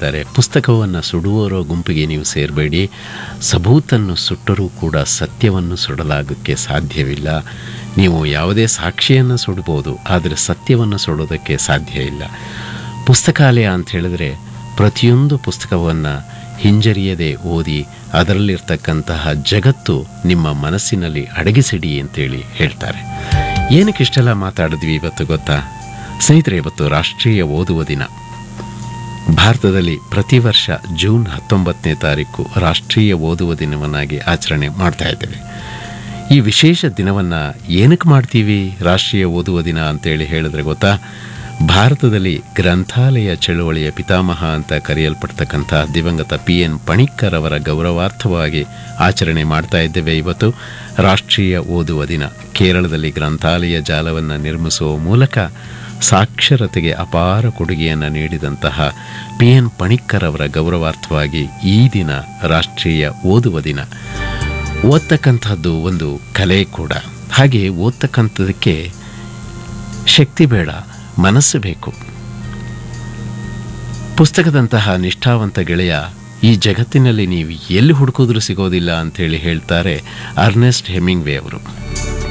ಹೇಳ್ತಾರೆ ಪುಸ್ತಕವನ್ನು ಸುಡುವವರ ಗುಂಪಿಗೆ ನೀವು ಸೇರಬೇಡಿ ಸಬೂತನ್ನು ಸುಟ್ಟರೂ ಕೂಡ ಸತ್ಯವನ್ನು ಸುಡಲಾಗಕ್ಕೆ ಸಾಧ್ಯವಿಲ್ಲ ನೀವು ಯಾವುದೇ ಸಾಕ್ಷಿಯನ್ನು ಸುಡ್ಬೋದು ಆದರೆ ಸತ್ಯವನ್ನು ಸುಡೋದಕ್ಕೆ ಸಾಧ್ಯ ಇಲ್ಲ ಪುಸ್ತಕಾಲಯ ಅಂತ ಹೇಳಿದ್ರೆ ಪ್ರತಿಯೊಂದು ಪುಸ್ತಕವನ್ನು ಹಿಂಜರಿಯದೆ ಓದಿ ಅದರಲ್ಲಿರ್ತಕ್ಕಂತಹ ಜಗತ್ತು ನಿಮ್ಮ ಮನಸ್ಸಿನಲ್ಲಿ ಅಡಗಿಸಿಡಿ ಅಂತೇಳಿ ಹೇಳ್ತಾರೆ ಏನಕ್ಕೆ ಇಷ್ಟೆಲ್ಲ ಮಾತಾಡಿದ್ವಿ ಇವತ್ತು ಗೊತ್ತಾ ಸ್ನೇಹಿತರೆ ಇವತ್ತು ರಾಷ್ಟ್ರೀಯ ಓದುವ ದಿನ ಭಾರತದಲ್ಲಿ ಪ್ರತಿ ವರ್ಷ ಜೂನ್ ಹತ್ತೊಂಬತ್ತನೇ ತಾರೀಕು ರಾಷ್ಟ್ರೀಯ ಓದುವ ದಿನವನ್ನಾಗಿ ಆಚರಣೆ ಮಾಡ್ತಾ ಇದ್ದೇವೆ ಈ ವಿಶೇಷ ದಿನವನ್ನು ಏನಕ್ಕೆ ಮಾಡ್ತೀವಿ ರಾಷ್ಟ್ರೀಯ ಓದುವ ದಿನ ಅಂತೇಳಿ ಹೇಳಿದ್ರೆ ಗೊತ್ತಾ ಭಾರತದಲ್ಲಿ ಗ್ರಂಥಾಲಯ ಚಳುವಳಿಯ ಪಿತಾಮಹ ಅಂತ ಕರೆಯಲ್ಪಡ್ತಕ್ಕಂಥ ದಿವಂಗತ ಪಿ ಎನ್ ಪಣಿಕ್ಕರ್ ಅವರ ಗೌರವಾರ್ಥವಾಗಿ ಆಚರಣೆ ಮಾಡ್ತಾ ಇದ್ದೇವೆ ಇವತ್ತು ರಾಷ್ಟ್ರೀಯ ಓದುವ ದಿನ ಕೇರಳದಲ್ಲಿ ಗ್ರಂಥಾಲಯ ಜಾಲವನ್ನು ನಿರ್ಮಿಸುವ ಮೂಲಕ ಸಾಕ್ಷರತೆಗೆ ಅಪಾರ ಕೊಡುಗೆಯನ್ನು ನೀಡಿದಂತಹ ಪಿ ಎನ್ ಪಣಿಕ್ಕರ್ ಅವರ ಗೌರವಾರ್ಥವಾಗಿ ಈ ದಿನ ರಾಷ್ಟ್ರೀಯ ಓದುವ ದಿನ ಓದ್ತಕ್ಕಂಥದ್ದು ಒಂದು ಕಲೆ ಕೂಡ ಹಾಗೆ ಓದ್ತಕ್ಕಂಥದಕ್ಕೆ ಶಕ್ತಿ ಬೇಡ ಮನಸ್ಸು ಬೇಕು ಪುಸ್ತಕದಂತಹ ನಿಷ್ಠಾವಂತ ಗೆಳೆಯ ಈ ಜಗತ್ತಿನಲ್ಲಿ ನೀವು ಎಲ್ಲಿ ಹುಡುಕಿದ್ರೂ ಸಿಗೋದಿಲ್ಲ ಅಂಥೇಳಿ ಹೇಳ್ತಾರೆ ಅರ್ನೆಸ್ಟ್ ಹೆಮಿಂಗ್ವೇ ಅವರು